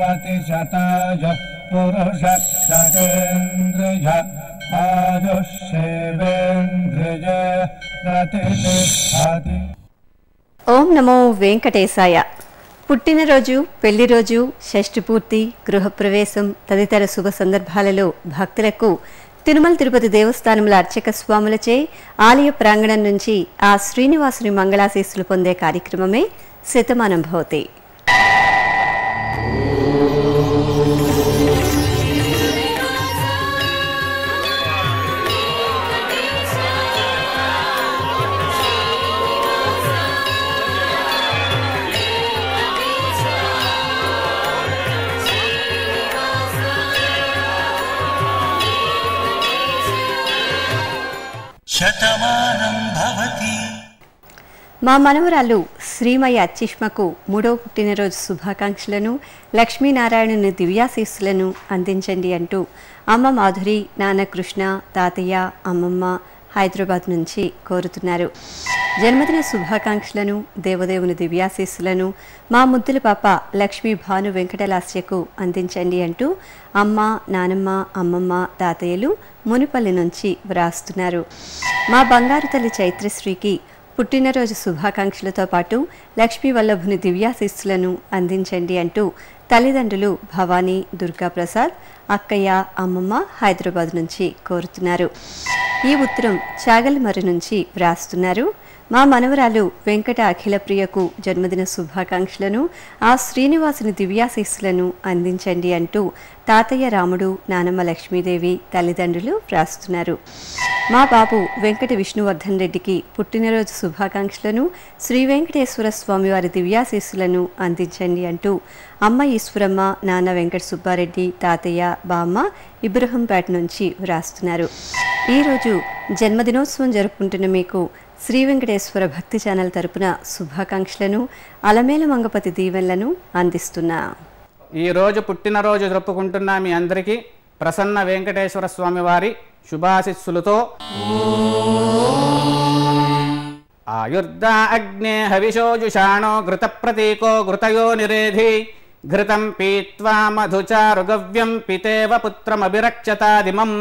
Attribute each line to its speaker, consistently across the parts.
Speaker 1: भवति शताय पुरुष शतेन्द्रिय आयुष्येवेन्द्रिय प्रतिष्ठति
Speaker 2: ఓం నమో వెంకటేశాయ పుట్టినరోజు పెళ్లి రోజు షష్ఠి పూర్తి గృహప్రవేశం తదితర శుభ సందర్భాలలో భక్తులకు తిరుమల తిరుపతి దేవస్థానముల అర్చక స్వాములచే ఆలయ ప్రాంగణం నుంచి ఆ శ్రీనివాసుని మంగళాశీస్సులు పొందే కార్యక్రమమే శతమానం భవతి
Speaker 3: శతమానం భవతి
Speaker 2: మా మనవరాలు శ్రీమయ్య అచ్చిష్మకు మూడో పుట్టినరోజు శుభాకాంక్షలను లక్ష్మీనారాయణుని దివ్యాశీస్సులను అందించండి అంటూ అమ్మ మాధురి నాన్న కృష్ణ తాతయ్య అమ్మమ్మ హైదరాబాద్ నుంచి కోరుతున్నారు జన్మదిన శుభాకాంక్షలను దేవదేవుని దివ్యాశీస్సులను మా ముద్దుల పాప లక్ష్మీ భాను వెంకటలాస్యకు అందించండి అంటూ అమ్మ నానమ్మ అమ్మమ్మ తాతయ్యలు మునిపల్లి నుంచి వ్రాస్తున్నారు మా బంగారు తల్లి చైత్రశ్రీకి పుట్టినరోజు శుభాకాంక్షలతో పాటు లక్ష్మీ వల్లభుని దివ్యాశిస్సులను అందించండి అంటూ తల్లిదండ్రులు భవానీ దుర్గాప్రసాద్ అక్కయ్య అమ్మమ్మ హైదరాబాద్ నుంచి కోరుతున్నారు ఈ ఉత్తరం చాగల్మర్రి నుంచి వ్రాస్తున్నారు మా మనవరాలు వెంకట అఖిలప్రియకు జన్మదిన శుభాకాంక్షలను ఆ శ్రీనివాసుని దివ్యాశీస్సులను అందించండి అంటూ తాతయ్య రాముడు నానమ్మ లక్ష్మీదేవి తల్లిదండ్రులు వ్రాస్తున్నారు మా బాబు వెంకట విష్ణువర్ధన్ రెడ్డికి పుట్టినరోజు శుభాకాంక్షలను శ్రీ వెంకటేశ్వర స్వామి వారి దివ్యాశీస్సులను అందించండి అంటూ అమ్మ ఈశ్వరమ్మ నాన్న వెంకట సుబ్బారెడ్డి తాతయ్య బామ్మ ఇబ్రహంపేట నుంచి వ్రాస్తున్నారు ఈరోజు జన్మదినోత్సవం జరుపుకుంటున్న మీకు శ్రీ వెంకటేశ్వర భక్తి ఛానల్ తరపున శుభాకాంక్షలను అలమేల మంగపతి దీవెనలను అందిస్తున్నా
Speaker 4: ఈ రోజు పుట్టినరోజు జరుపుకుంటున్న మీ అందరికీ ప్రసన్న వెంకటేశ్వర స్వామి వారి శుభాశిస్సులతో ఆయుర్దా అగ్నే హవిషోజుషాణో ఘృత ప్రతీకో ఘృతయో నిరేధి ఘృతం పీత్వా మధుచారుగవ్యం పితేవ పుత్రమభిరక్షతాదిమం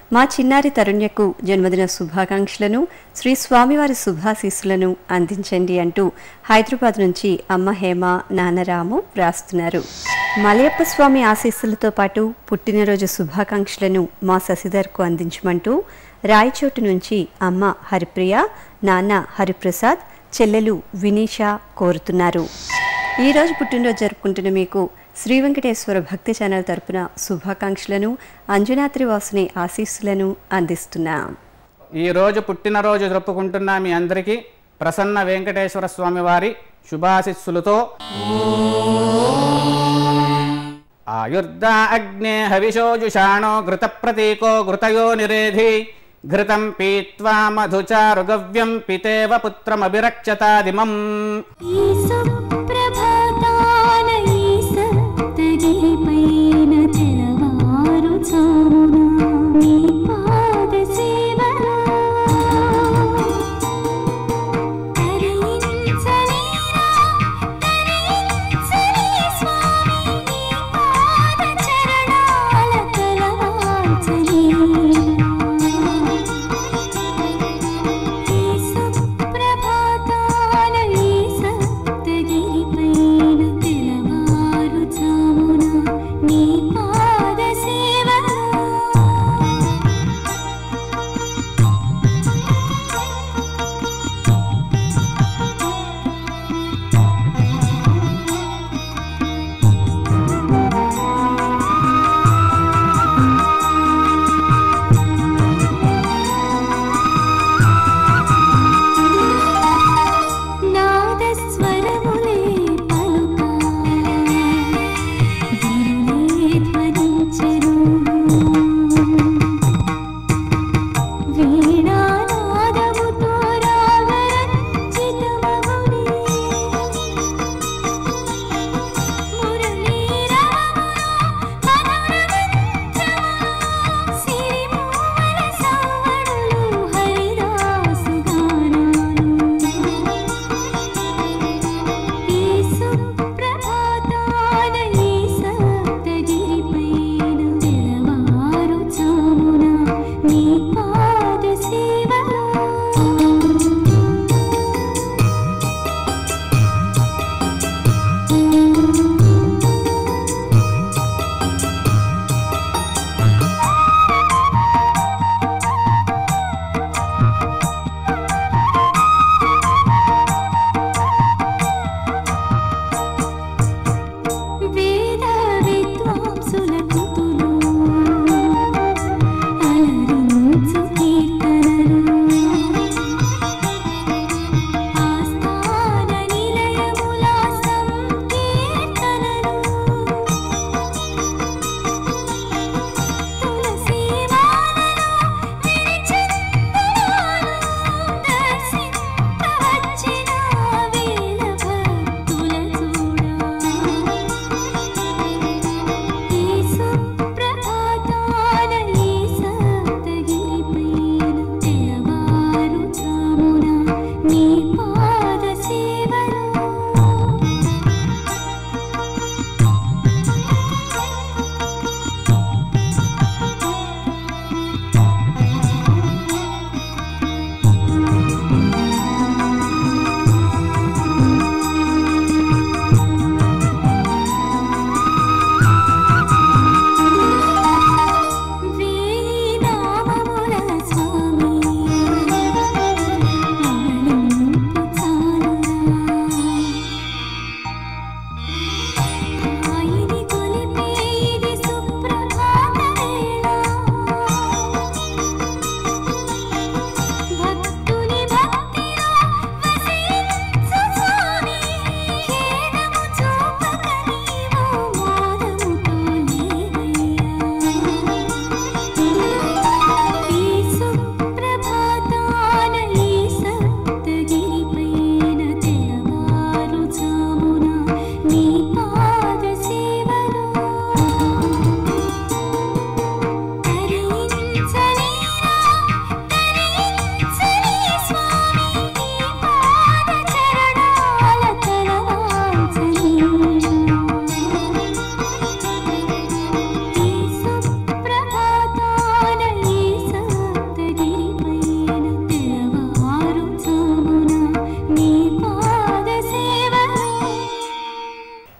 Speaker 2: మా చిన్నారి తరుణ్యకు జన్మదిన శుభాకాంక్షలను శ్రీ స్వామివారి శుభాశీస్సులను అందించండి అంటూ హైదరాబాద్ నుంచి అమ్మ హేమ నాన్నరాము వ్రాస్తున్నారు మలయప్ప స్వామి ఆశీస్సులతో పాటు పుట్టినరోజు శుభాకాంక్షలను మా శశిధర్కు అందించమంటూ రాయచోటు నుంచి అమ్మ హరిప్రియ నాన్న హరిప్రసాద్ చెల్లెలు వినీషా కోరుతున్నారు ఈరోజు పుట్టినరోజు జరుపుకుంటున్న మీకు శ్రీ వెంకటేశ్వర భక్తి ఛానల్ తరపున శుభాకాంక్షలను అంజనాద్రి వాసుని ఆశీస్సులను అందిస్తున్నాం
Speaker 4: ఈ రోజు పుట్టినరోజు జరుపుకుంటున్న మీ అందరికీ ప్రసన్న వెంకటేశ్వర స్వామి వారి శుభాశిస్సులతో ఆయుర్దా అగ్నే హవిషోజుషాణో ఘృత ప్రతీకో ఘృతయో నిరేధి ఘృతం పీత్వా మధుచారుగవ్యం పితేవ పుత్రమభిరక్షతాదిమం
Speaker 5: ఈ సుప్రభాతాన ఈ సప్తగిరిపైన తెలవారుజామున నీ పాద సేవలో తరించలేరా, తరించలే స్వామి నీ పాద చరణాల తలవాల్చలేరా. ఈ సుప్రభాతాన ఈ సప్తగిరిపైన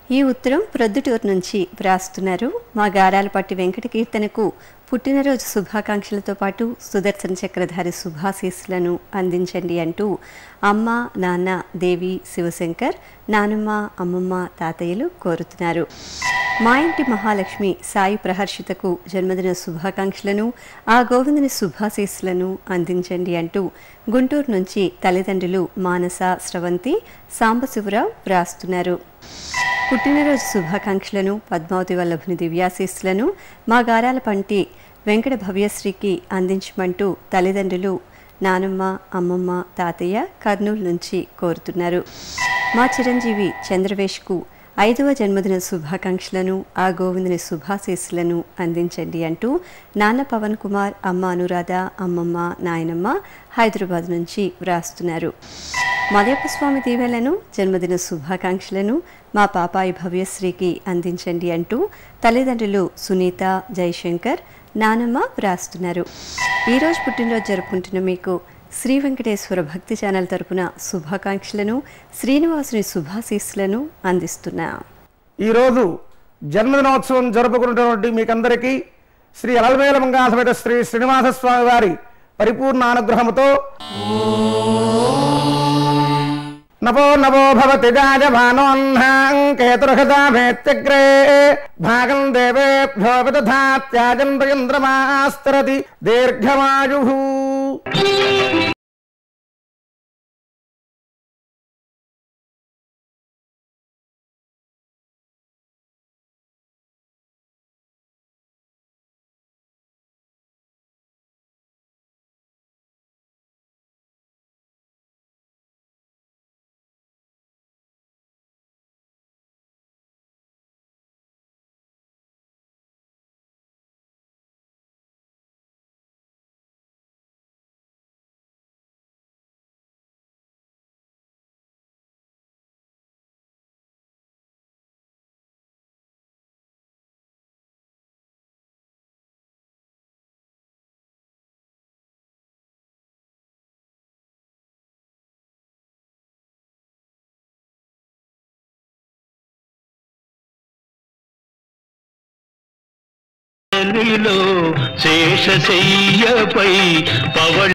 Speaker 2: ఈ ఉత్తరం ప్రొద్దుటూరు నుంచి వ్రాస్తున్నారు మా గారాలపట్టి వెంకట కీర్తనకు పుట్టినరోజు శుభాకాంక్షలతో పాటు సుదర్శన చక్రధారి శుభాశీస్సులను అందించండి అంటూ అమ్మ నాన్న దేవి శివశంకర్ నానమ్మ అమ్మమ్మ తాతయ్యలు కోరుతున్నారు మా ఇంటి మహాలక్ష్మి సాయి ప్రహర్షితకు జన్మదిన శుభాకాంక్షలను ఆ గోవిందుని శుభాశీస్సులను అందించండి అంటూ గుంటూరు నుంచి తల్లిదండ్రులు మానస స్రవంతి సాంబశివరావు వ్రాస్తున్నారు పుట్టినరోజు శుభాకాంక్షలను పద్మావతి వల్లభుని దివ్యాశీస్సులను మా గారాల పంటి వెంకట భవ్యశ్రీకి అందించమంటూ తల్లిదండ్రులు నానమ్మ అమ్మమ్మ తాతయ్య కర్నూలు నుంచి కోరుతున్నారు మా చిరంజీవి చంద్రవేష్కు ఐదవ జన్మదిన శుభాకాంక్షలను ఆ గోవిందుని శుభాశీస్సులను అందించండి అంటూ నాన్న పవన్ కుమార్ అమ్మ అనురాధ అమ్మమ్మ నాయనమ్మ హైదరాబాద్ నుంచి వ్రాస్తున్నారు మలయప్ప స్వామి దీవెలను జన్మదిన శుభాకాంక్షలను మా పాపాయి భవ్యశ్రీకి అందించండి అంటూ తల్లిదండ్రులు సునీత జయశంకర్ నానమ్మ వ్రాస్తున్నారు ఈరోజు పుట్టినరోజు జరుపుకుంటున్న మీకు శ్రీ వెంకటేశ్వర భక్తి ఛానల్ తరపున శుభాకాంక్షలను శ్రీనివాసుని శుభాశీస్సులను అందిస్తున్నా
Speaker 6: ఈరోజు జన్మదినోత్సవం జరుపుకున్నటువంటి మీకందరికీ శ్రీ అలల్మేల మంగాసమేత శ్రీ శ్రీనివాస స్వామి వారి పరిపూర్ణ అనుగ్రహముతో నవో నవో భవతి జాజమానోహ్నాంకేతుర్హదాభేత్యగ్రే భాగం దేవేభ్యో విదధాత్యాజంద్రయంద్రమాస్తరతి దీర్ఘమాయు
Speaker 3: లో శేషశయ్యపై పవళ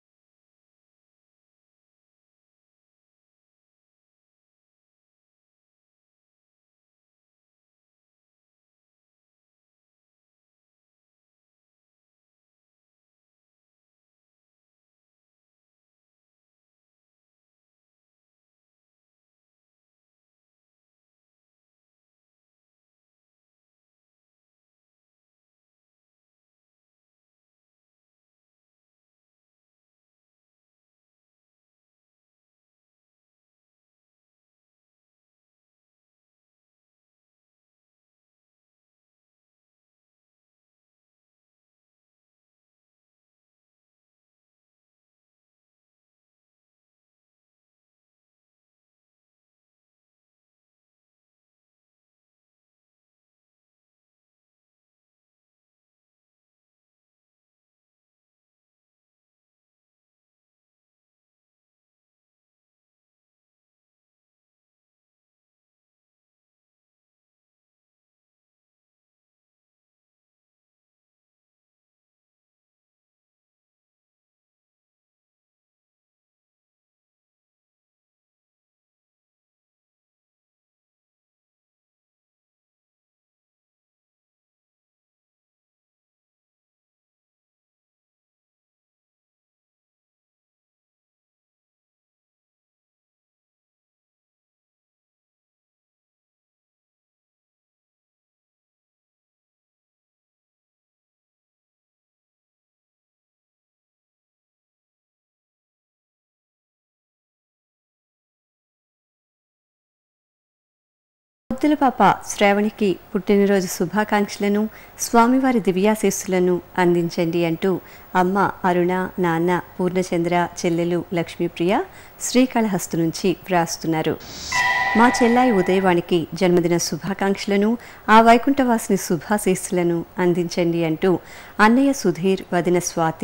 Speaker 2: ముద్దుల పాప శ్రావణికి పుట్టినరోజు శుభాకాంక్షలను స్వామివారి దివ్యాశీస్సులను అందించండి అంటూ అమ్మ అరుణ నాన్న పూర్ణచంద్ర చెల్లెలు లక్ష్మీప్రియ శ్రీకాళహస్తి నుంచి వ్రాస్తున్నారు మా చెల్లాయి ఉదయవాణికి జన్మదిన శుభాకాంక్షలను ఆ వైకుంఠవాసిని శుభాశీస్సులను అందించండి అంటూ అన్నయ్య సుధీర్ వదిన స్వాతి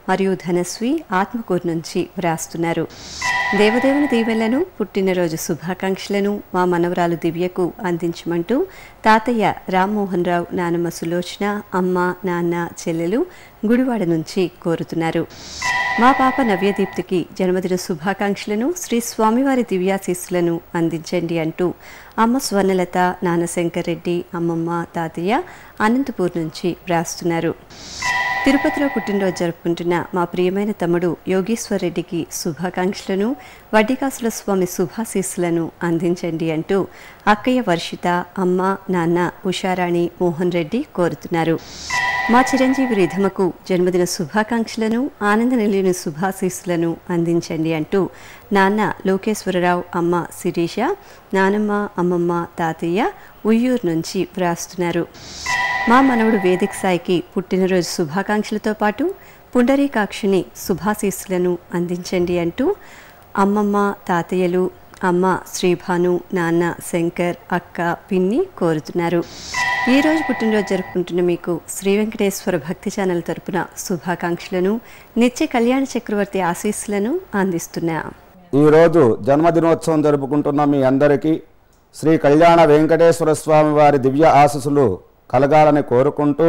Speaker 2: మరియు ధనస్వి ఆత్మకూరు నుంచి వ్రాస్తున్నారు దేవదేవుని దీవెనలను పుట్టినరోజు శుభాకాంక్షలను మా మనవరాలు దివ్యకు అందించమంటూ తాతయ్య రామ్మోహన్ రావు నానమ్మ సులోచన అమ్మ నాన్న చెల్లెలు గుడివాడ నుంచి కోరుతున్నారు మా పాప నవ్యదీప్తికి జన్మదిన శుభాకాంక్షలను శ్రీ స్వామివారి దివ్యాశీస్సులను అందించండి అంటూ అమ్మ స్వర్ణలత నాన్నశంకర్ రెడ్డి అమ్మమ్మ తాతయ్య అనంతపూర్ నుంచి వ్రాస్తున్నారు తిరుపతిలో పుట్టినరోజు జరుపుకుంటున్న మా ప్రియమైన తమ్ముడు యోగేశ్వర్ రెడ్డికి శుభాకాంక్షలను వడ్డీకాసుల స్వామి శుభాశీస్సులను అందించండి అంటూ అక్కయ్య వర్షిత అమ్మ నాన్న ఉషారాణి మోహన్ రెడ్డి కోరుతున్నారు మా చిరంజీవి రిధమకు జన్మదిన శుభాకాంక్షలను ఆనంద నిలియని శుభాశీస్సులను అందించండి అంటూ నాన్న లోకేశ్వరరావు అమ్మ శిరీష నానమ్మ అమ్మమ్మ తాతయ్య ఉయ్యూరు నుంచి వ్రాస్తున్నారు మా మనవడు వేదిక సాయికి పుట్టినరోజు శుభాకాంక్షలతో పాటు పుండరీకాక్షిని శుభాశీస్సులను అందించండి అంటూ అమ్మమ్మ తాతయ్యలు అమ్మ శ్రీభాను నాన్న శంకర్ అక్క పిన్ని కోరుతున్నారు ఈ రోజు పుట్టినరోజు జరుపుకుంటున్న మీకు శ్రీ వెంకటేశ్వర భక్తి ఛానల్ తరపున శుభాకాంక్షలను నిత్య కళ్యాణ చక్రవర్తి ఆశీస్సులను అందిస్తున్నా
Speaker 6: ఈరోజు జన్మదినోత్సవం జరుపుకుంటున్న మీ అందరికీ శ్రీ కళ్యాణ వెంకటేశ్వర స్వామి వారి దివ్య ఆశీస్సులు కలగాలని కోరుకుంటూ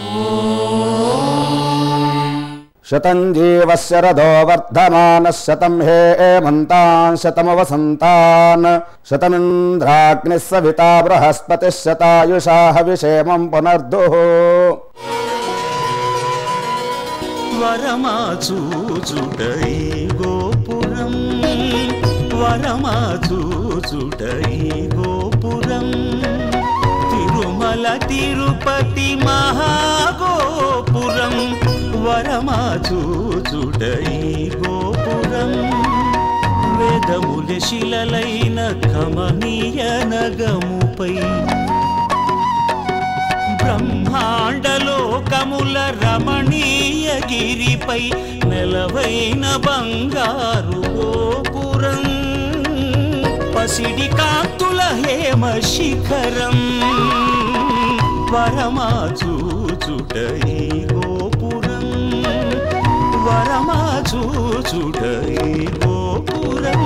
Speaker 6: శతం జీవశరదో వర్ధమాన శతం హేమంతాన్ శతమ వసంతాన్ శతమింద్రాగ్ని సవితా బృహస్పతి శతాయుషా హవిషేమం పునర్దు
Speaker 3: వరమాచూచుటై గోపురం వరమాచూచుటై గోపురం తిరుమల తిరుపతి మహాగోపురం వరమాచూచుటై గోపురం వేదముల శిలలైన కమనీయ నగముపై బ్రహ్మాండలోకముల రమణీయ గిరిపై నెలవైన బంగారు గోపురం పసిడి కాంతుల హేమ శిఖరం వరమాచూచుటై గోపురం వరమాచూచుటై గోపురం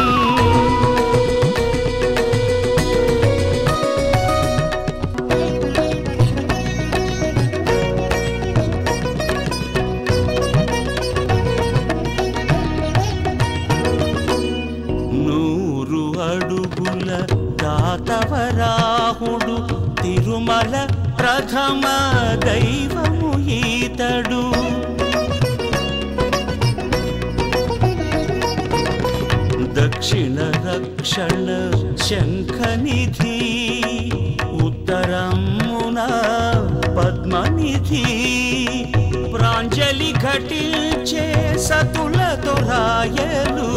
Speaker 3: నూరు అడుగుల దాతవరాహుడు తిరుమల ప్రథమ దైవము ఈతడు దక్షిణ రక్షణ శంఖనిధి ఉత్తరమున పద్మనిధి ప్రాంజలి ఘటించే సతులతో రాయలు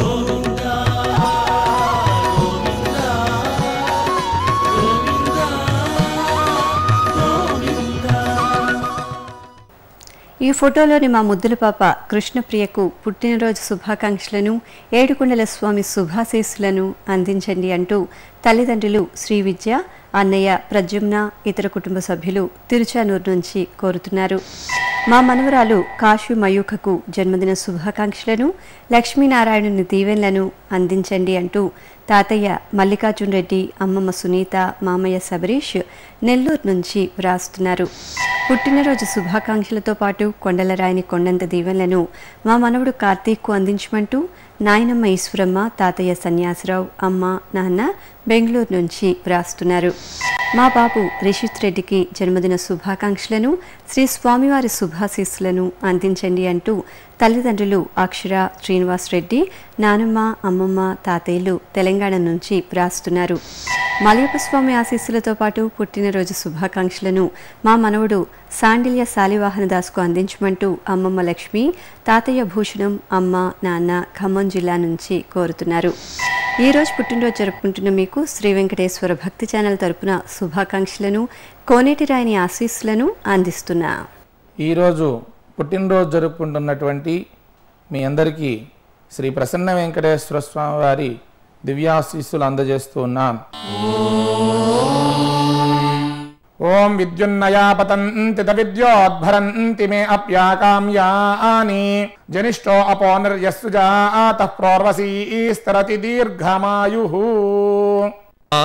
Speaker 2: ఈ ఫోటోలోని మా ముద్దుల పాప కృష్ణప్రియకు పుట్టినరోజు శుభాకాంక్షలను ఏడుకొండల స్వామి శుభాశీస్సులను అందించండి అంటూ తల్లిదండ్రులు శ్రీ విద్య అన్నయ్య ప్రద్యుమ్న ఇతర కుటుంబ సభ్యులు తిరుచానూరు నుంచి కోరుతున్నారు మా మనవరాలు కాశీ మయూఖకు జన్మదిన శుభాకాంక్షలను లక్ష్మీనారాయణుని దీవెనలను అందించండి అంటూ తాతయ్య మల్లికార్జున్ రెడ్డి అమ్మమ్మ సునీత మామయ్య సబరీష్ నెల్లూరు నుంచి వ్రాస్తున్నారు పుట్టినరోజు శుభాకాంక్షలతో పాటు కొండలరాయిని కొండంత దీవెనలను మా మనవడు కార్తీక్కు అందించమంటూ నాయనమ్మ ఈశ్వరమ్మ తాతయ్య సన్యాసరావు అమ్మ నాన్న బెంగళూరు నుంచి వ్రాస్తున్నారు మా బాబు రిషిత్ రెడ్డికి జన్మదిన శుభాకాంక్షలను శ్రీ స్వామివారి శుభాశీస్సులను అందించండి అంటూ తల్లిదండ్రులు అక్షర శ్రీనివాస్ రెడ్డి నానమ్మ అమ్మమ్మ తాతయ్యలు తెలంగాణ నుంచి వ్రాస్తున్నారు మలయప్ప స్వామి ఆశీస్సులతో పాటు పుట్టినరోజు శుభాకాంక్షలను మా మనవడు సాండిల్య శాలివాహన దాస్కు అందించమంటూ అమ్మమ్మ లక్ష్మి తాతయ్య భూషణం అమ్మ నాన్న ఖమ్మం జిల్లా నుంచి కోరుతున్నారు ఈ రోజు పుట్టినరోజు జరుపుకుంటున్న మీకు శ్రీ వెంకటేశ్వర భక్తి ఛానల్ తరపున శుభాకాంక్షలను కోనేటి రాయని ఆశీస్సులను అందిస్తున్నా
Speaker 1: ఈరోజు పుట్టినరోజు జరుపుకుంటున్నటువంటి మీ అందరికీ శ్రీ ప్రసన్న వెంకటేశ్వర స్వామి వారి దివ్యాశీస్సులు అందజేస్తూ ఉన్నాం ఓం విద్యున్నయా పతంతి విద్యోద్భరంతి మే అప్యాకామ్యాని జనిష్టో అపో నిర్యస్సు జాత ప్రోర్వసీస్తరతి దీర్ఘమాయు
Speaker 3: ఆ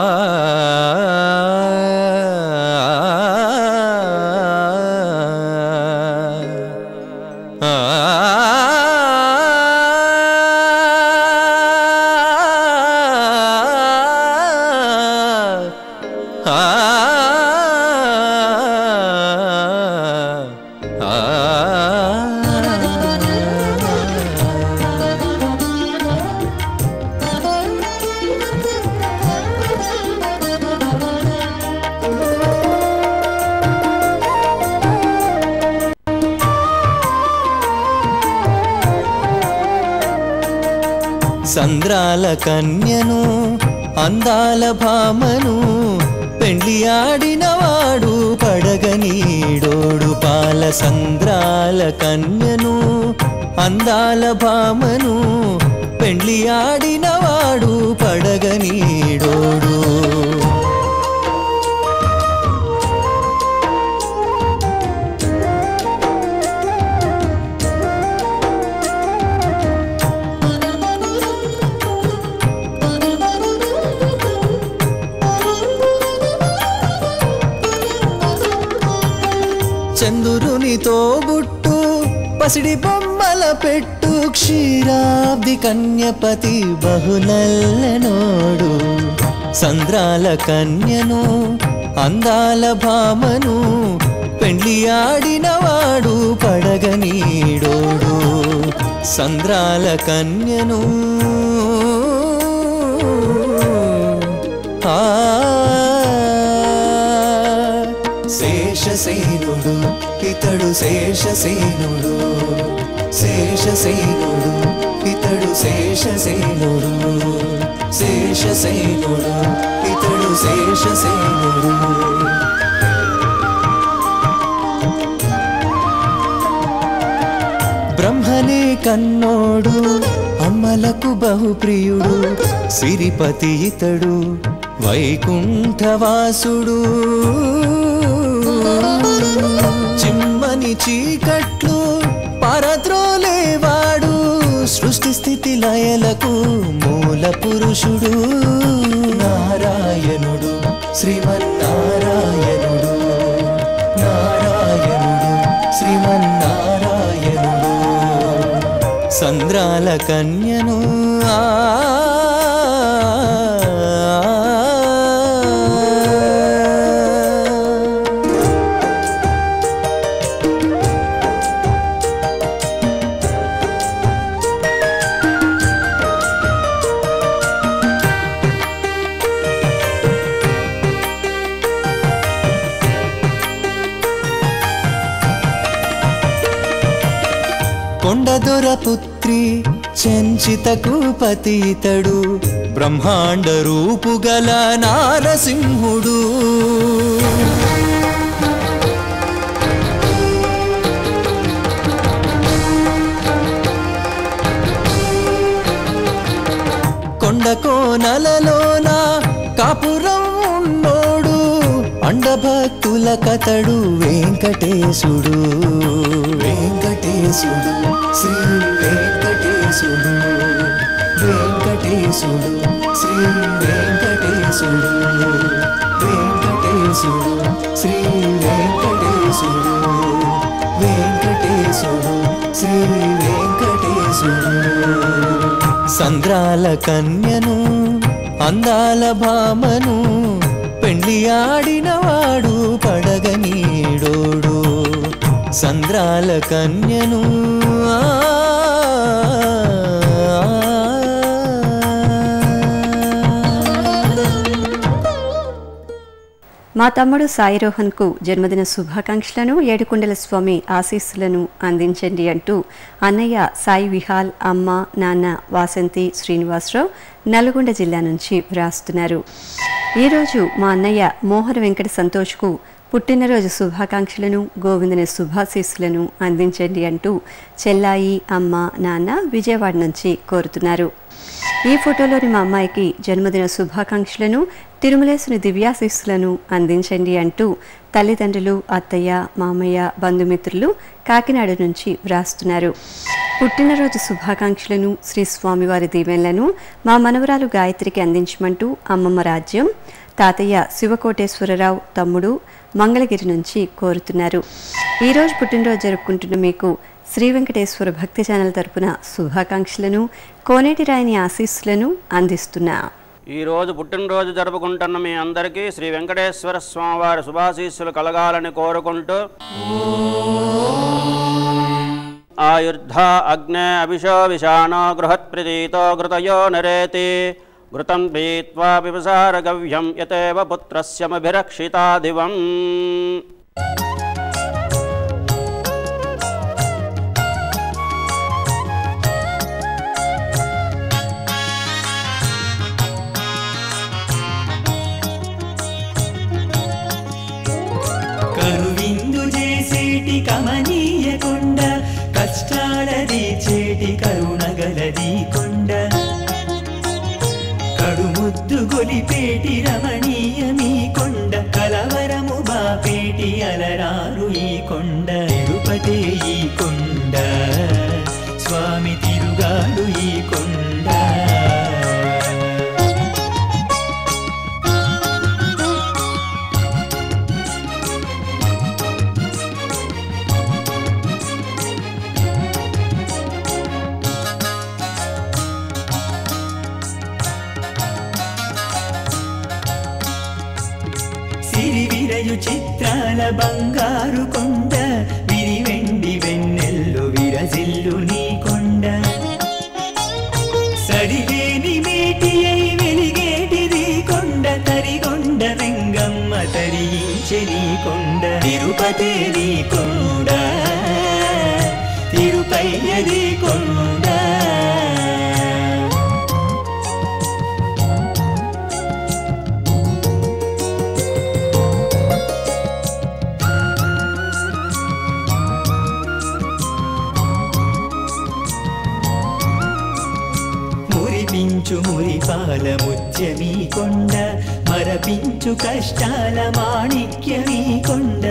Speaker 3: సంద్రాల కన్యను అందాల భామను పెండ్లి ఆడినవాడు పడగనీడోడు పాల సంద్రాల కన్యను అందాల భామను పెండ్లి ఆడినవాడు పడగనీడోడు చందురునితో బుట్టు పసిడి బొమ్మల పెట్టు క్షీరాబ్ది కన్యపతి బహునల్లనోడు సంద్రాల కన్యను అందాల భామను పెండ్లి ఆడినవాడు పడగనీడోడు సంద్రాల కన్యను ఆ శేషసేనుడు ఇతడు శేషసేనుడు శేషసేనుడు ఇతడు శేషసేనుడు శేషసేనుడు ఇతడు శేషసేనుడు బ్రహ్మనే కన్నోడు అమ్మలకు బహుప్రియుడు సిరిపతి ఇతడు వైకుంఠవాసుడు చిమ్మని చీకట్లు పరద్రోలేవాడు సృష్టి స్థితి లయలకు మూల పురుషుడు నారాయణుడు శ్రీమన్నారాయణుడు నారాయణుడు శ్రీమన్నారాయణుడు సంద్రాల కన్యను ఆ కొండదొర పుత్రి చంచితకు పతీతడు బ్రహ్మాండ రూపు గల నారసింహుడు కొండ కోనలలోన కాపురం ఉన్నోడు అండభక్తుల కతడు వెంకటేశుడు వెంకటేశుడు శ్రీ వెంకటేశుడు వెంకటేశుడు శ్రీ వెంకటేశుడు వెంకటేశుడు శ్రీ వెంకటేశుడు వెంకటేశుడు శ్రీ వెంకటేశుడు సంద్రాల కన్యను అందాల భామను పెండ్లి ఆడినవాడు పడగనీడోడు సంద్రాల కన్యను ఆ
Speaker 2: మా తమ్ముడు సాయి రోహన్కు జన్మదిన శుభాకాంక్షలను ఏడుకొండల స్వామి ఆశీస్సులను అందించండి అంటూ అన్నయ్య సాయి విహాల్ అమ్మ నాన్న వాసంతి శ్రీనివాసరావు నల్గొండ జిల్లా నుంచి వ్రాస్తున్నారు ఈరోజు మా అన్నయ్య మోహన వెంకట సంతోష్కు పుట్టినరోజు శుభాకాంక్షలను గోవిందుని శుభాశీస్సులను అందించండి అంటూ చెల్లాయి అమ్మ నాన్న విజయవాడ నుంచి కోరుతున్నారు ఈ ఫోటోలోని మా అమ్మాయికి జన్మదిన శుభాకాంక్షలను తిరుమలేసుని దివ్యాశీస్సులను అందించండి అంటూ తల్లిదండ్రులు అత్తయ్య మామయ్య బంధుమిత్రులు కాకినాడ నుంచి వ్రాస్తున్నారు పుట్టినరోజు శుభాకాంక్షలను శ్రీ స్వామివారి దీవెనలను మా మనవరాలు గాయత్రికి అందించమంటూ అమ్మమ్మ రాజ్యం తాతయ్య శివకోటేశ్వరరావు తమ్ముడు మంగళగిరి నుంచి కోరుతున్నారు ఈరోజు పుట్టినరోజు జరుపుకుంటున్న మీకు శ్రీ వెంకటేశ్వర భక్తి ఛానల్ తరపున శుభాకాంక్షలను కోనేటి రాయని ఆశీస్సులను అందిస్తున్నా
Speaker 7: ఈ రోజు పుట్టినరోజు జరుపుకుంటున్న మీ అందరికీ శ్రీ వెంకటేశ్వర స్వామి వారి శుభాశీస్సులు కలగాలని కోరుకుంటూ ఆయుర్ధ అగ్నే అభిషో విషాణో గృహత్ప్రదీతో ఘృతయో నరేతి ఘృతం పీత్వా పిబసారగవ్యం యతేవ పుత్రస్యమభిరక్షితా దివం
Speaker 3: కరువిందు చేసేటి కమనీయ కొండ కష్టాలది చేటి కరుణగలది కొండ కడుముద్దు గొలిపేటి రమణీయ మీ కొండ కలవరము బాపేటి అలరారు ఈ కొండ తిరుపతే ఈ కొండ స్వామి తిరుగాడు ఈ కొండ సిరివిరయు చిత్రాల బంగారు కొండ విరి వెండి వెన్నెల్లు విరజిల్లు నీ కొండ సరిలేని మేటి అయి వెలిగేటిది కొండ తరిగొండ వెంగమ్మ తరించె నీ కొండ తిరుపతి నీ కొండ తిరుపయ్యది కొండ మురిపించు మురిపాల ముత్యమీ కొండ మరపించు కష్టాల మాణిక్యమీ కొండ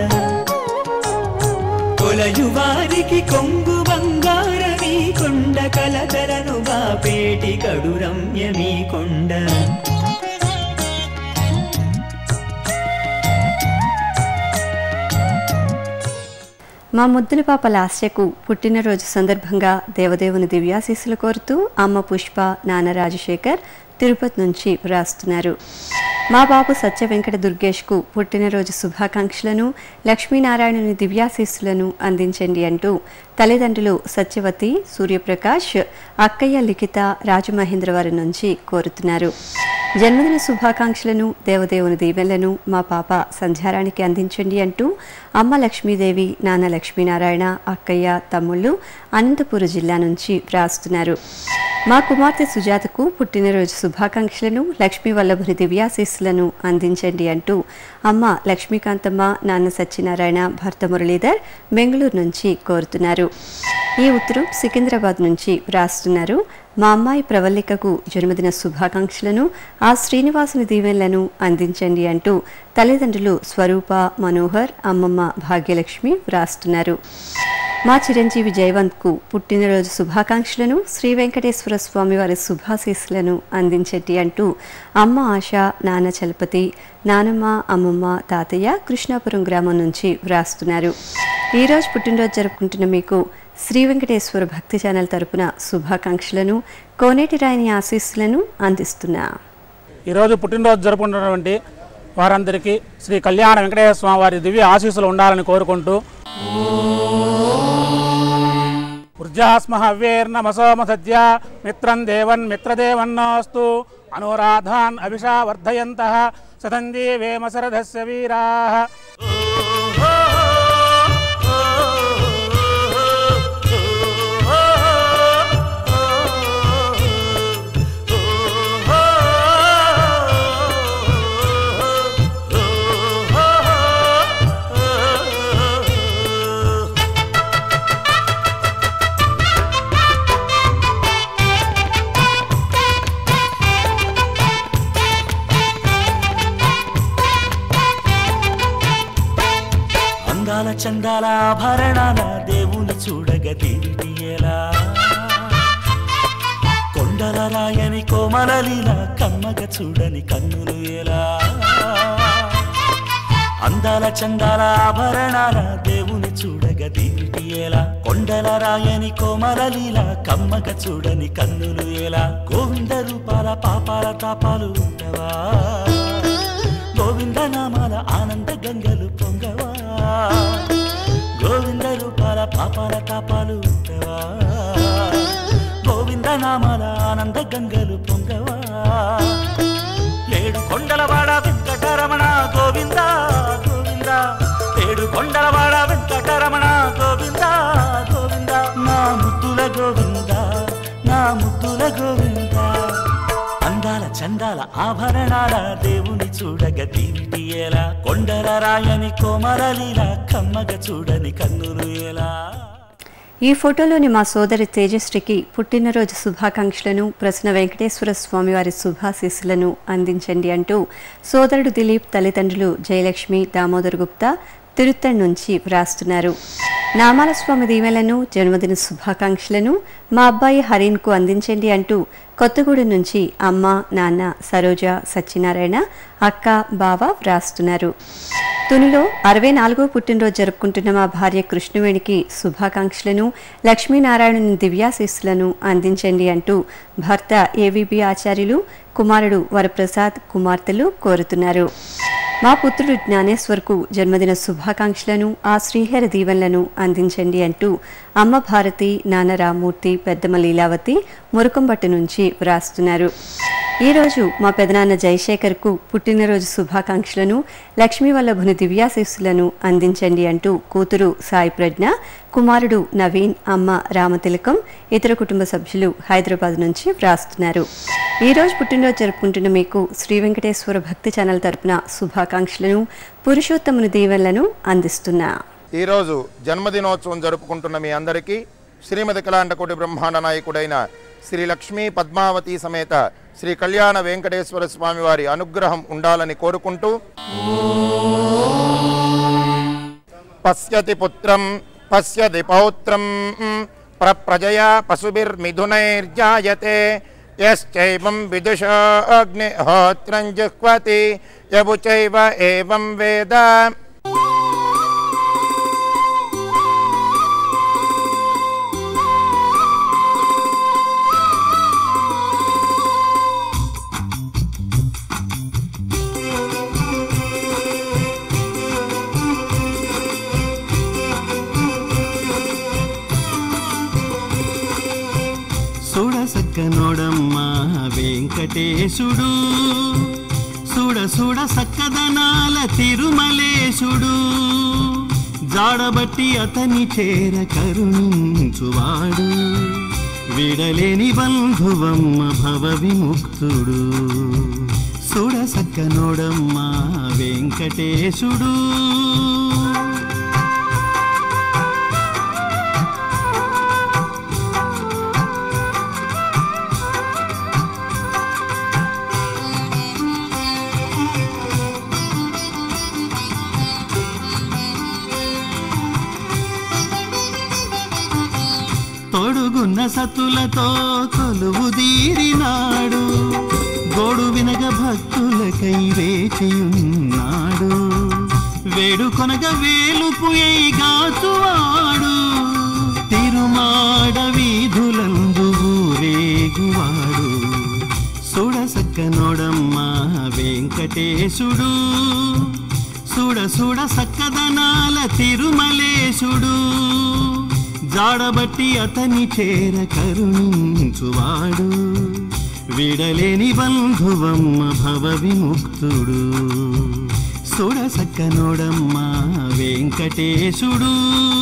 Speaker 3: కొలయు వారికి కొంగు బంగారమీ కొండ కలతరను బాపేటి కడు రమ్యమీ కొండ
Speaker 2: మా ముద్దుల పాప లాస్యకు పుట్టినరోజు సందర్భంగా దేవదేవుని దివ్యాశీస్సులు కోరుతూ అమ్మ పుష్ప నాన్న రాజశేఖర్ తిరుపతి నుంచి వ్రాస్తున్నారు మా బాబు సత్య వెంకట దుర్గేష్కు పుట్టినరోజు శుభాకాంక్షలను లక్ష్మీనారాయణుని దివ్యాశీస్సులను అందించండి అంటూ తల్లిదండ్రులు సత్యవతి సూర్యప్రకాష్ అక్కయ్య లిఖిత రాజమహేంద్రవరం నుంచి కోరుతున్నారు జన్మదిన శుభాకాంక్షలను దేవదేవుని దీవెనలను మా పాప సంధ్యారానికి అందించండి అంటూ అమ్మ లక్ష్మీదేవి నాన్న లక్ష్మీనారాయణ అక్కయ్య తమ్ముళ్ళు అనంతపురం జిల్లా నుంచి వ్రాస్తున్నారు మా కుమార్తె సుజాతకు పుట్టినరోజు శుభాకాంక్షలను లక్ష్మీ వల్లభుని దివ్యాశీస్సులను అందించండి అంటూ అమ్మ లక్ష్మీకాంతమ్మ నాన్న సత్యనారాయణ భర్త మురళీధర్ బెంగళూరు నుంచి కోరుతున్నారు ఈ ఉత్తరం సికింద్రాబాద్ నుంచి వ్రాస్తున్నారు మా అమ్మాయి ప్రవల్లికకు జన్మదిన శుభాకాంక్షలను ఆ శ్రీనివాసుని దీవెనలను అందించండి అంటూ తల్లిదండ్రులు స్వరూప మనోహర్ అమ్మమ్మ భాగ్యలక్ష్మి వ్రాస్తున్నారు మా చిరంజీవి జయవంత్కు పుట్టినరోజు శుభాకాంక్షలను శ్రీ వెంకటేశ్వర స్వామి వారి శుభాశీస్సులను అందించండి అంటూ అమ్మ ఆశ నాన్న చలపతి నానమ్మ అమ్మమ్మ తాతయ్య కృష్ణాపురం గ్రామం నుంచి వ్రాస్తున్నారు ఈరోజు పుట్టినరోజు జరుపుకుంటున్న మీకు శ్రీ వెంకటేశ్వర భక్తి ఛానల్ తరపున శుభాకాంక్షలను కోనేటి రాయని ఆశీస్సులను అందిస్తున్నా
Speaker 1: ఈరోజు పుట్టినరోజు జరుపుకుంటున్నటువంటి వారందరికీ శ్రీ కళ్యాణ వెంకటేశ్వర స్వామి వారి దివ్య ఆశీస్సులు ఉండాలని కోరుకుంటూ ఉర్జాస్మ హవ్యేర్నమసోమ సద్య మిత్రం దేవన్ మిత్రదేవన్నోస్తు అనురాధాన్ అభిషా వర్ధయంత సతంజీ వేమసరథస్య వీరా
Speaker 3: చందాల ఆభరణాల దేవుని చూడగ దీవిటి ఎలా కొండల రాయని కోమలలీల కమ్మగ చూడని కన్నులు ఎలా అందాల చందాల ఆభరణాల దేవుని చూడగ దీవిటి ఎలా కొండల రాయని కోమలలీల కమ్మగ చూడని కన్నులు ఎలా గోవింద రూపాల పాపాల తాపాలు ఉండవా గోవింద నామాల ఆనంద గంగలు పొంగవా గోవింద రూపాల పాపాల తాపాలు ఉండవా గోవింద నామాల ఆనంద గంగలు పొంగవా ఏడు కొండలవాడ వెంకటరమణ గోవింద గోవింద ఏడు కొండలవాడ వెంకటరమణ గోవింద గోవింద నా ముద్దుల గోవింద నా ముద్దుల గోవింద అందాల చందాల ఆభరణాల దేవుని చూడగ దీవిటి ఎలా కొండల రాయని కోమరలీల కమ్మగ చూడని కన్నులు ఎలా
Speaker 2: ఈ ఫోటోలోని మా సోదరి తేజశ్రీకి పుట్టినరోజు శుభాకాంక్షలను ప్రసన్న వెంకటేశ్వర స్వామివారి శుభాశీస్సులను అందించండి అంటూ సోదరుడు దిలీప్ తల్లిదండ్రులు జయలక్ష్మి దామోదర్ గుప్తా తిరుత్తణ్ నుంచి వ్రాస్తున్నారు నామాల స్వామి దీవెలను జన్మదిన శుభాకాంక్షలను మా అబ్బాయి హరీన్కు అందించండి అంటూ కొత్తగూడెం నుంచి అమ్మ నాన్న సరోజ సత్యనారాయణ అక్క బావ వ్రాస్తున్నారు తునిలో అరవై నాలుగో పుట్టినరోజు జరుపుకుంటున్న మా భార్య కృష్ణవేణికి శుభాకాంక్షలను లక్ష్మీనారాయణుని దివ్యాశీస్సులను అందించండి అంటూ భర్త ఏవిబి ఆచార్యులు కుమారుడు వరప్రసాద్ కుమార్తెలు కోరుతున్నారు మా పుత్రుడు జ్ఞానేశ్వర్కు జన్మదిన శుభాకాంక్షలను ఆ శ్రీహరి దీవెనలను అందించండి అంటూ అమ్మ భారతి నాన్న రామ్మూర్తి పెద్దమ్మ లీలావతి మురుకంబట్టు నుంచి వ్రాస్తున్నారు ఈరోజు మా పెదనాన్న జయశేఖర్కు పుట్టినరోజు శుభాకాంక్షలను లక్ష్మీ వల్లభుని దివ్యాశీస్సులను అందించండి అంటూ కూతురు సాయి ప్రజ్ఞ కుమారుడు నవీన్ అమ్మ రామతిలకం ఇతర కుటుంబ సభ్యులు హైదరాబాద్ నుంచి వ్రాస్తున్నారు ఈ రోజు పుట్టినరోజు జరుపుకుంటున్న మీకు శ్రీ వెంకటేశ్వర భక్తి ఛానల్ తరపున శుభాకాంక్షలను పురుషోత్తముని దీవెనలను అందిస్తున్నా
Speaker 8: ఈరోజు జన్మదినోత్సవం జరుపుకుంటున్న మీ అందరికీ శ్రీమతి కళాండకోటి బ్రహ్మాండ నాయకుడైన శ్రీ లక్ష్మీ పద్మావతి సమేత శ్రీ కళ్యాణ వెంకటేశ్వర స్వామి వారి అనుగ్రహం ఉండాలని కోరుకుంటూ పశ్యతి పుత్రం పశ్యతి పౌత్రం ప్రజయా పశుభిర్మిథునైర్జాయతే యశ్చైవం విదుషా అగ్నిహోత్రం జుహ్వతి యబుచైవ ఏవం వేద
Speaker 3: సుడసక్కనోడమ్మ వెంకటేశుడు సుడ సుడ సక్కదనాల తిరుమలేశుడు జాడబట్టి అతని చేర కరుణించువాడు విడలేని బంధువమ్మ భవ విముక్తుడు సుడసక్కనోడమ్మ వెంకటేశుడు తొడుగున్న సతులతో కొలువు తీరినాడు గోడు వినగ భక్తులకై వేచియున్నాడు వేడుకొనగ వేలుపు గాచువాడు తిరుమాడ వీధులందు ఊరేగువాడు సుడసక్కనోడమ్మ వెంకటేశుడు సుడ సుడ సక్కదనాల తిరుమలేశుడు జాడబట్టి అతని చేర కరుణించువాడు విడలేని బంధువమ్మ భవ విముక్తుడు సుడసక్కనోడమ్మ వెంకటేశుడు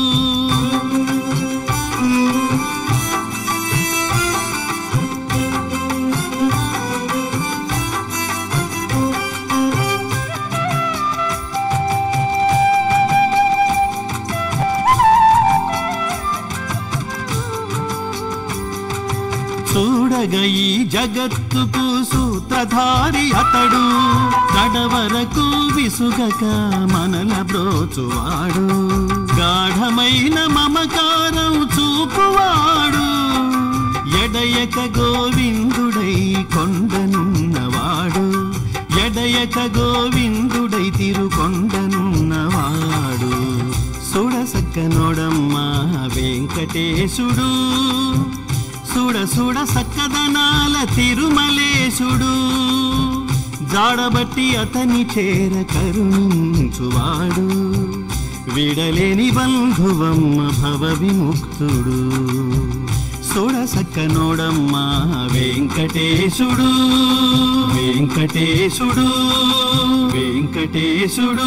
Speaker 3: చూడగ ఈ జగత్తుకు సూత్రధారి అతడు కడవరకు విసుగక మనల బ్రోచువాడు
Speaker 9: గాఢమైన మమకారం చూపువాడు ఎడయక గోవిందుడై కొండనున్నవాడు ఎడయక గోవిందుడై తిరుకొండనున్నవాడు సుడసక్క నోడమ్మ వెంకటేశుడు సుడ సుడ సక్కదనాల తిరుమలేశుడు జాడబట్టి అతని చేర కరుణించువాడు విడలేని బంధువమ్మ భవ విముక్తుడు సుడసక్క నోడమ్మ వెంకటేశుడు వెంకటేశుడు వెంకటేశుడు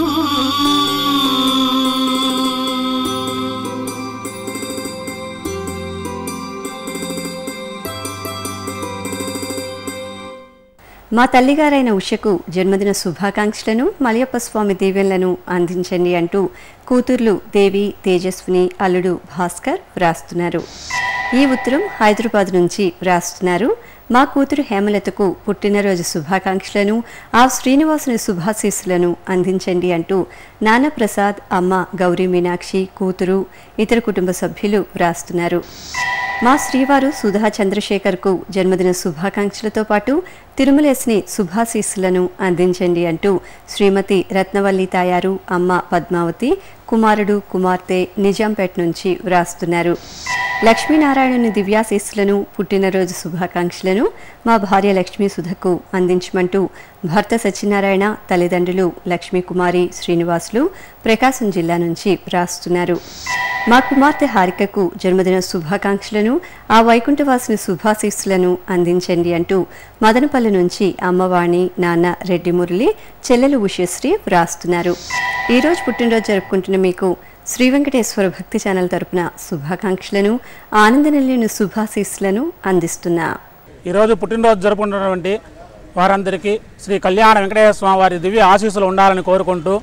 Speaker 2: మా తల్లిగారైన ఉషకు జన్మదిన శుభాకాంక్షలను మలయప్ప స్వామి దీవెనలను అందించండి అంటూ కూతుర్లు దేవి తేజస్విని అల్లుడు భాస్కర్ వ్రాస్తున్నారు ఈ ఉత్తరం హైదరాబాద్ నుంచి వ్రాస్తున్నారు మా కూతురు హేమలతకు పుట్టినరోజు శుభాకాంక్షలను ఆ శ్రీనివాసుని శుభాశీస్సులను అందించండి అంటూ నానప్రసాద్ అమ్మ గౌరీ మీనాక్షి కూతురు ఇతర కుటుంబ సభ్యులు వ్రాస్తున్నారు మా శ్రీవారు సుధా చంద్రశేఖర్కు జన్మదిన శుభాకాంక్షలతో పాటు తిరుమలేసిని శుభాశీస్సులను అందించండి అంటూ శ్రీమతి రత్నవల్లి తాయారు అమ్మ పద్మావతి కుమారుడు కుమార్తె నిజాంపేట నుంచి వ్రాస్తున్నారు లక్ష్మీనారాయణుని దివ్యాశీస్సులను పుట్టినరోజు శుభాకాంక్షలను మా భార్య లక్ష్మీ సుధకు అందించమంటూ భర్త సత్యనారాయణ తల్లిదండ్రులు లక్ష్మీకుమారి శ్రీనివాసులు ప్రకాశం జిల్లా నుంచి వ్రాస్తున్నారు మా కుమార్తె హారికకు జన్మదిన శుభాకాంక్షలను ఆ వైకుంఠవాసుని శుభాశీస్సులను అందించండి అంటూ మదనపల్లి నుంచి అమ్మవాణి నాన్న రెడ్డి మురళి చెల్లెలు ఉషశ్రీ వ్రాస్తున్నారు ఈరోజు పుట్టినరోజు జరుపుకుంటున్న మీకు శ్రీ వెంకటేశ్వర భక్తి ఛానల్ తరపున శుభాకాంక్షలను ఆనందనల్లిని శుభాశీస్సులను అందిస్తున్నా
Speaker 1: ఈరోజు పుట్టినరోజు జరుపుకుంటున్నటువంటి వారందరికీ శ్రీ కళ్యాణ వెంకటేశ్వర స్వామి వారి దివ్య ఆశీస్సులు ఉండాలని కోరుకుంటూ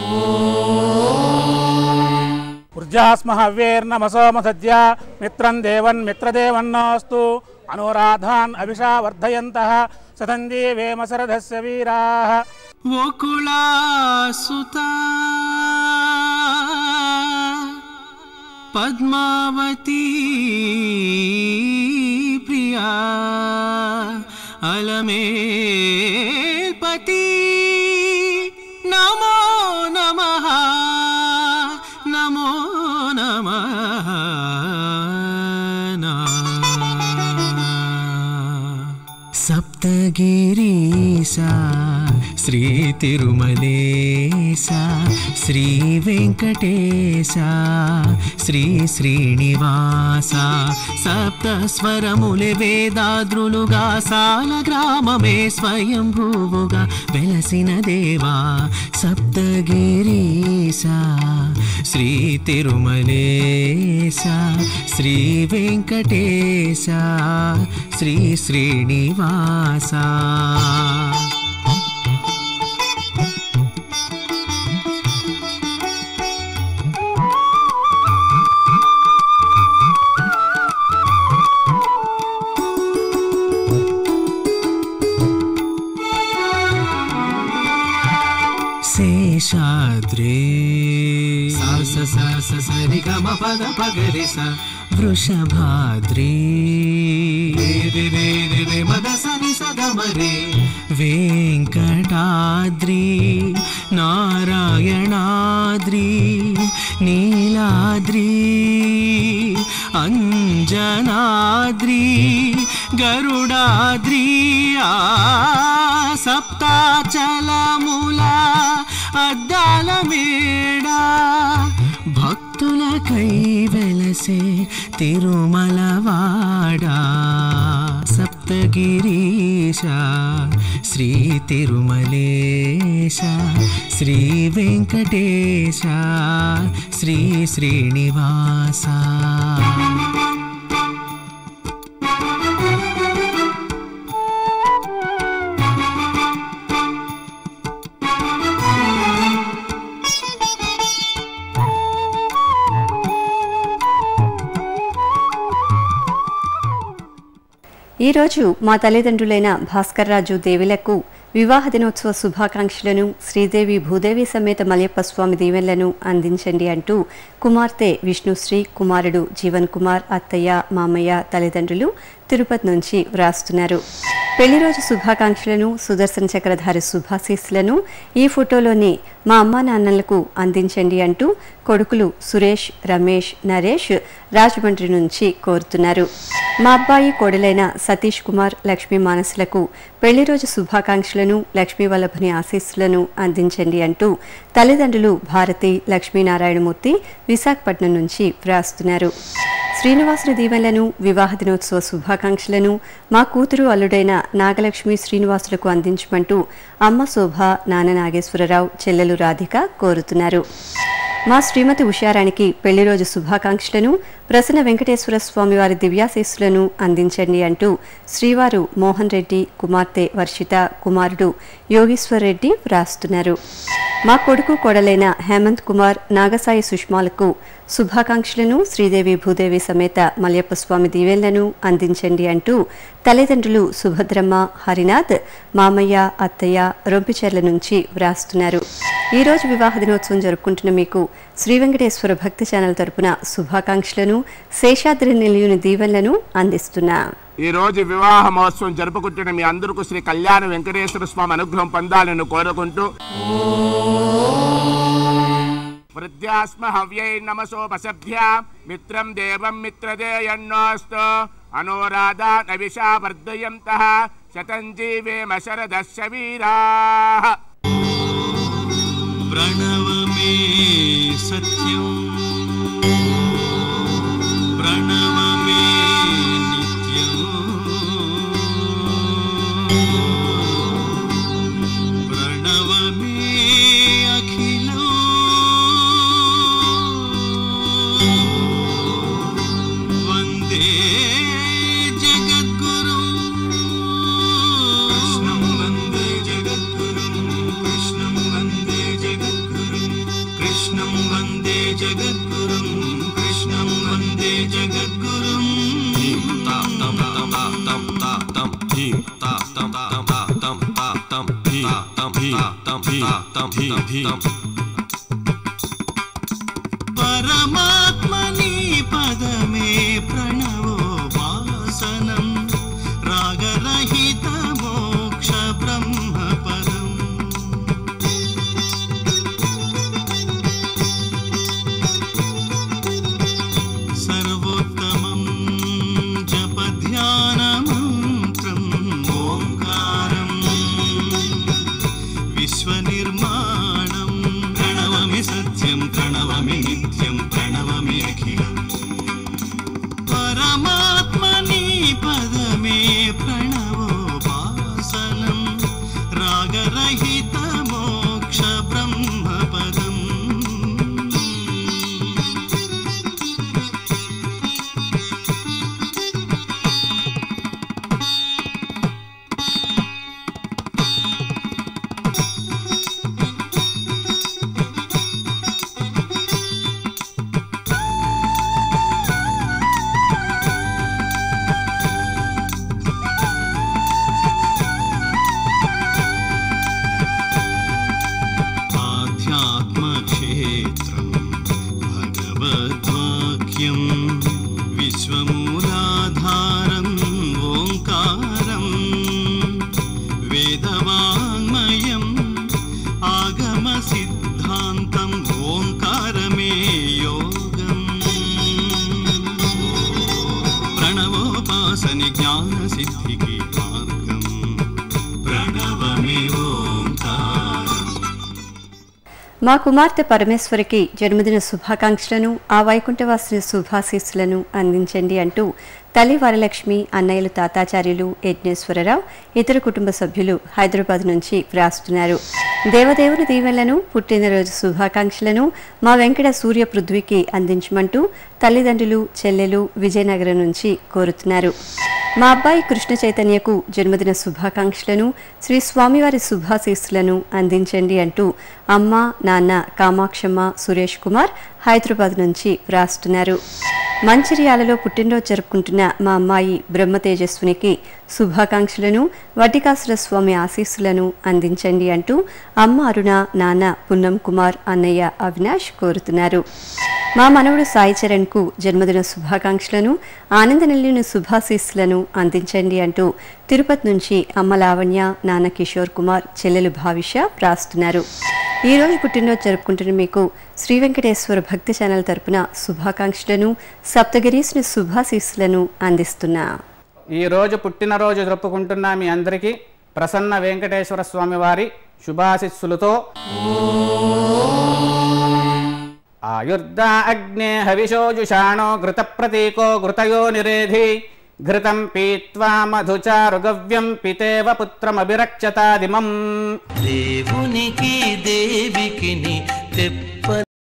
Speaker 1: ఉర్జాస్మ హవ్యేర్నమసోమ సద్య మిత్రం దేవన్ మిత్రదేవన్నోస్తు అనురాధాన్ అభిషా వర్ధయంత సతంజీ వేమసరథస్య వీరా
Speaker 9: వకుళాసుత పద్మావతీ ప్రియా అలమేల్పతి నమో నమః నమో నమః సప్తగిరీశా శ్రీ తిరుమలేశ శ్రీ వెంకటేశ శ్రీ శ్రీనివాస సప్త స్వరములే వేదాద్రులుగా సాల గ్రామమే స్వయంభూవుగా వెలసిన దేవా సప్తగిరీశ శ్రీ తిరుమలేశ శ్రీ వెంకటేశ శ్రీ శ్రీనివాస శేషాద్రే సాస సాస సరి గమ పద పగరి స వృషభాద్రి రే రే రే రే రే మద సని సగమరే వెంకటాద్రి నారాయణాద్రి నీలాద్రి అంజనాద్రి గరుడాద్రి ఆ సప్తాచలముల అద్దాల మేడా భక్తుల కై వెలసే తిరుమలవాడా సప్తగిరీశ శ్రీ తిరుమలేశ శ్రీ వెంకటేశ శ్రీ శ్రీనివాస
Speaker 2: ఈరోజు మా తల్లిదండ్రులైన భాస్కర్ రాజు దేవిలకు వివాహ దినోత్సవ శుభాకాంక్షలను శ్రీదేవి భూదేవి సమేత మలయప్ప స్వామి దీవెనలను అందించండి అంటూ కుమార్తె విష్ణుశ్రీ కుమారుడు జీవన్ కుమార్ అత్తయ్య మామయ్య తల్లిదండ్రులు తిరుపతి నుంచి వ్రాస్తున్నారు పెళ్లి రోజు శుభాకాంక్షలను సుదర్శన చక్రధారి శుభాశీస్సులను ఈ ఫోటోలోని మా అమ్మా నాన్నలకు అందించండి అంటూ కొడుకులు సురేష్ రమేష్ నరేష్ రాజమండ్రి నుంచి కోరుతున్నారు మా అబ్బాయి కోడలైన సతీష్ కుమార్ లక్ష్మీ మానసులకు పెళ్లి రోజు శుభాకాంక్షలను లక్ష్మీ వల్లభని ఆశీస్సులను అందించండి అంటూ తల్లిదండ్రులు భారతి లక్ష్మీనారాయణమూర్తి విశాఖపట్నం నుంచి వ్రాస్తున్నారు శ్రీనివాసుని దీవెనలను వివాహ దినోత్సవ శుభాకాంక్షలను మా కూతురు అల్లుడైన నాగలక్ష్మి శ్రీనివాసులకు అందించమంటూ అమ్మ శోభ నాన్న నాగేశ్వరరావు చెల్లెలు రాధిక కోరుతున్నారు మా శ్రీమతి ఉషారానికి పెళ్లి రోజు శుభాకాంక్షలను ప్రసన్న వెంకటేశ్వర స్వామి వారి దివ్యాశీస్సులను అందించండి అంటూ శ్రీవారు మోహన్ రెడ్డి కుమార్తె వర్షిత కుమారుడు యోగీశ్వర్ రెడ్డి వ్రాస్తున్నారు మా కొడుకు కొడలైన హేమంత్ కుమార్ నాగసాయి సుష్మాలకు శుభాకాంక్షలను శ్రీదేవి భూదేవి సమేత మలయప్ప స్వామి దీవెనలను అందించండి అంటూ తల్లిదండ్రులు సుభద్రమ్మ హరినాథ్ మామయ్య అత్తయ్య రొంపిచెర్ల నుంచి వ్రాస్తున్నారు ఈ రోజు వివాహ దినోత్సవం జరుపుకుంటున్న మీకు శ్రీ వెంకటేశ్వర భక్తి ఛానల్ తరపున శుభాకాంక్షలను శేషాద్రి నిలయుని దీవెనలను అందిస్తున్నా
Speaker 10: ఈ రోజు వివాహ మహోత్సవం జరుపుకుంటున్న మీ అందరికీ శ్రీ కళ్యాణ వెంకటేశ్వర స్వామి అనుగ్రహం పొందాలని కోరుకుంటూ వృద్ధ్యాస్మ హవ్యై నమసోపసభ్య మిత్రం దేవం మిత్రదేయన్నోస్తు అనోరాధా నవిషా వర్ధయంత శతం జీవేమ శరదశ వీరా
Speaker 9: प्रणवमे सत्यं प्रणवमे नित्यम् प्रणवमे अखिलम् वन्दे जगद्गुरुं कृष्णं वन्दे जगद्गुरुं कृष्णं वन्दे जगद्गुरुं कृष्णं वन्दे जगद्गुरुं कृष्णं वन्दे जगद्गुरुं ता तं तं तं तं तं धी ता तं तं तं तं तं धी तं तं तं तं तं परमात्मनि पदमे प्रणवो वासनं रागरहितमोक्ष ब्रह्मपदम् सर्वोत्तमं जपध्यानमन्त्रम् ओङ्कारम् विश्वनिर्माणं प्रणवमि सत्यं प्रणवमि नित्यं प्रणवमि अखिलम् परमात्मनि पदमे प्रणवो वासनं रागरहितमोक्ष ब्रह्मपदम् आध्यात्मक्षेत्रं भगवद्वाक्यं विश्वमूलाधारम् ओङ्कारम् वेदवाङ्मयम् आगमसिद्धान्तम् ओङ्कारमे योगम् प्रणवोपासनि ज्ञानसिद्धिके मार्गम् प्रणवमे ओङ्कारम्
Speaker 2: మా కుమార్తె పరమేశ్వరికి జన్మదిన శుభాకాంక్షలను ఆ వైకుంఠవాసుని శుభాశీస్సులను అందించండి అంటూ తల్లి వరలక్ష్మి అన్నయ్యలు తాతాచార్యులు యజ్ఞేశ్వరరావు ఇతర కుటుంబ సభ్యులు హైదరాబాద్ నుంచి వ్రాస్తున్నారు దేవదేవుని దీవెనలను పుట్టినరోజు శుభాకాంక్షలను మా వెంకట సూర్య పృథ్వీకి అందించమంటూ తల్లిదండ్రులు చెల్లెలు విజయనగరం నుంచి కోరుతున్నారు మా అబ్బాయి కృష్ణ చైతన్యకు జన్మదిన శుభాకాంక్షలను శ్రీ స్వామివారి శుభాశీస్సులను అందించండి అంటూ అమ్మ నాన్న కామాక్షమ్మ సురేష్ కుమార్ హైదరాబాద్ నుంచి వ్రాస్తున్నారు మంచిర్యాలలో పుట్టినరోజు జరుపుకుంటున్న మా అమ్మాయి బ్రహ్మ తేజస్వినికి శుభాకాంక్షలను వటికాసుర స్వామి ఆశీస్సులను అందించండి అంటూ అమ్మ అరుణ నాన్న పున్నం కుమార్ అన్నయ్య అవినాష్ కోరుతున్నారు మా మనవడు సాయి చరణ్కు జన్మదిన శుభాకాంక్షలను ఆనంద నెల్లిన శుభాశీస్సులను అందించండి అంటూ తిరుపతి నుంచి అమ్మ లావణ్య నాన్న కిషోర్ కుమార్ చెల్లెలు భావిష రాస్తున్నారు ఈ రోజు పుట్టినరోజు జరుపుకుంటున్న మీకు శ్రీ వెంకటేశ్వర భక్తి ఛానల్ తరపున శుభాకాంక్షలను సప్తగిరీసుని శుభాశీస్సులను అందిస్తున్నా
Speaker 4: ఈ రోజు పుట్టినరోజు జరుపుకుంటున్న మీ అందరికీ ప్రసన్న వెంకటేశ్వర స్వామి వారి శుభాశిస్సులతో ఆయుర్దా అగ్నే హవిషోజుషాణో ఘృత ప్రతీకో ఘృతయో నిరేధి ఘృతం పీత్వా మధుచారుగవ్యం పితేవ పుత్రమభిరక్షతాదిమం
Speaker 11: దేవునికి దేవికిని తెప్ప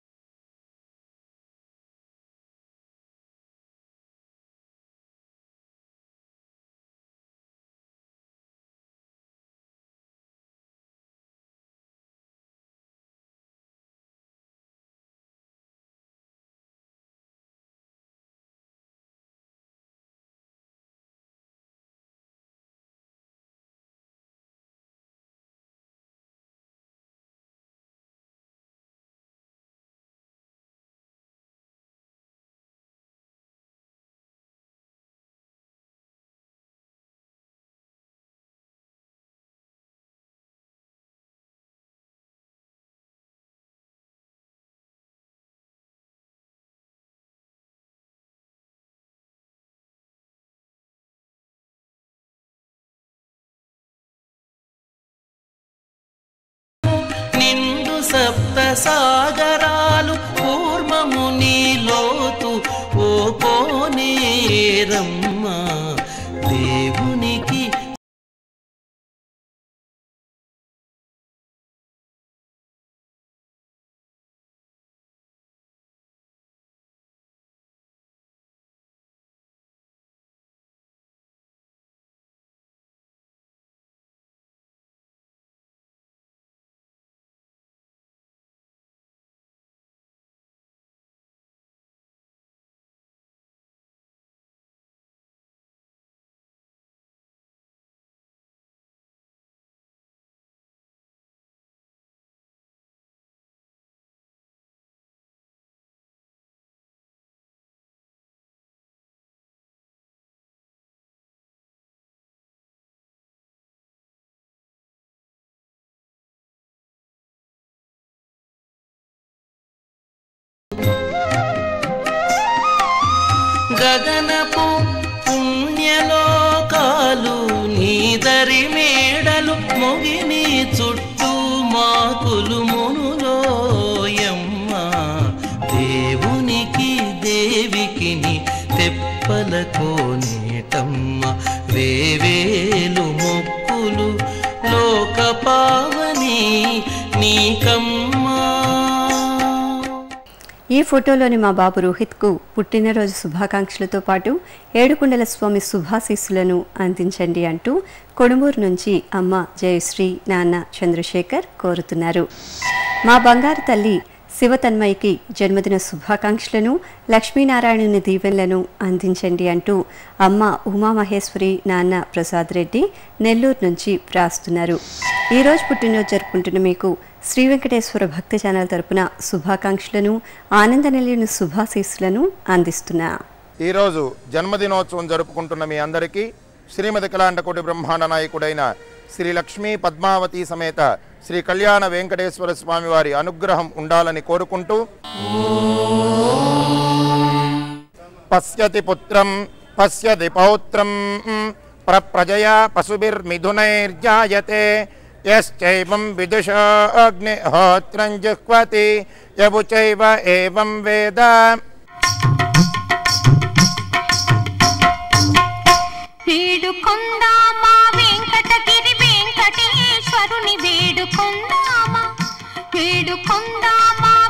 Speaker 11: నిండు సప్త సాగరాలు కూర్మము నీలోతు ఓ కోనేరమ్మ దేవునికి గగనపు పుణ్యలోకాలు నీదరి మేడలు మొగిని చుట్టూ మాకులు మునులోయమ్మ దేవునికి దేవికిని తెప్పల కోనేటమ్మ వేవేలు మొక్కులు లోక పావని నీకమ్మా
Speaker 2: ఈ ఫోటోలోని మా బాబు రోహిత్కు పుట్టినరోజు శుభాకాంక్షలతో పాటు ఏడుకొండల స్వామి శుభాశీస్సులను అందించండి అంటూ కొడుమూరు నుంచి అమ్మ జయశ్రీ నాన్న చంద్రశేఖర్ కోరుతున్నారు మా బంగారు తల్లి శివతన్మయికి జన్మదిన శుభాకాంక్షలను లక్ష్మీనారాయణుని దీవెనలను అందించండి అంటూ అమ్మ ఉమామహేశ్వరి నాన్న ప్రసాద్ రెడ్డి నెల్లూరు నుంచి వ్రాస్తున్నారు ఈరోజు పుట్టినరోజు జరుపుకుంటున్న మీకు శ్రీ వెంకటేశ్వర భక్తి ఛానల్ తరపున శుభాకాంక్షలను ఆనంద నెల్లిని శుభాశీస్సులను అందిస్తున్నా
Speaker 8: ఈరోజు జన్మదినోత్సవం జరుపుకుంటున్న మీ అందరికీ శ్రీమతి కళాండకోటి బ్రహ్మాండ నాయకుడైన శ్రీ లక్ష్మీ పద్మావతి సమేత శ్రీ కళ్యాణ వెంకటేశ్వర స్వామి వారి అనుగ్రహం ఉండాలని కోరుకుంటూ పశ్యతి పుత్రం పశ్యతి పౌత్రం ప్రజయా పశుభిర్మిథునైర్జాయతే యశ్చైవం విదుషా అగ్నిహోత్రం జుహ్వతి యబుచైవ ఏవం వేద
Speaker 5: వేడుకొందామా వెంకటగిరి వెంకటేశ్వరుని వేడుకొందామా వేడుకొందామా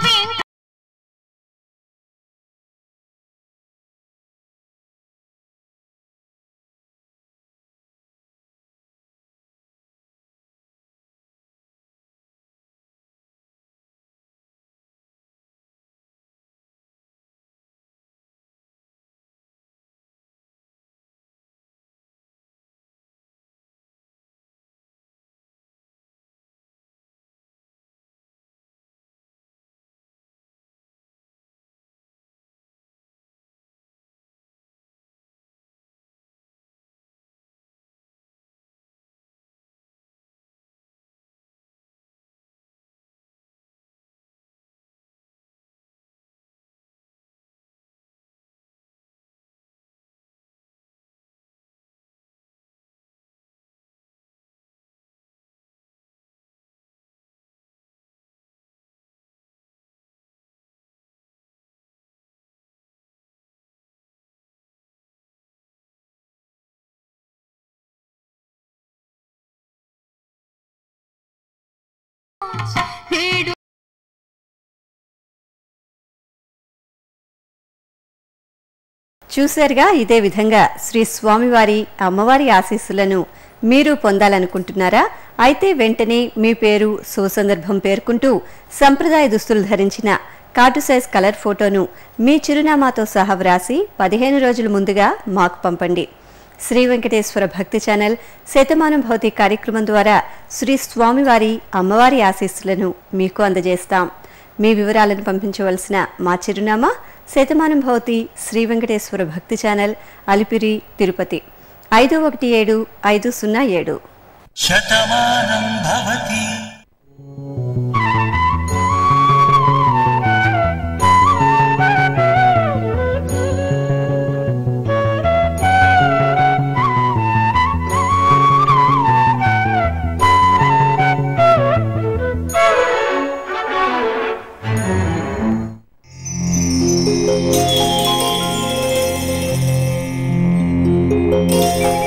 Speaker 5: నేడు
Speaker 2: చూశారుగా ఇదే విధంగా శ్రీ స్వామివారి అమ్మవారి ఆశీస్సులను మీరు పొందాలనుకుంటున్నారా అయితే వెంటనే మీ పేరు సుసందర్భం పేర్కొంటూ సంప్రదాయ దుస్తులు ధరించిన కార్టు సైజ్ కలర్ ఫోటోను మీ చిరునామాతో సహా వ్రాసి పదిహేను రోజుల ముందుగా మాకు పంపండి శ్రీ వెంకటేశ్వర భక్తి ఛానల్ శతమానం భౌతి కార్యక్రమం ద్వారా శ్రీ స్వామివారి అమ్మవారి ఆశీస్సులను మీకు అందజేస్తాం మీ వివరాలను పంపించవలసిన మా చిరునామా శతమానం భవతి శ్రీ వెంకటేశ్వర భక్తి ఛానల్ అలిపిరి తిరుపతి ఐదు ఒకటి ఏడు ఐదు సున్నా ఏడు
Speaker 3: శతమానం భవతి
Speaker 9: Thank you.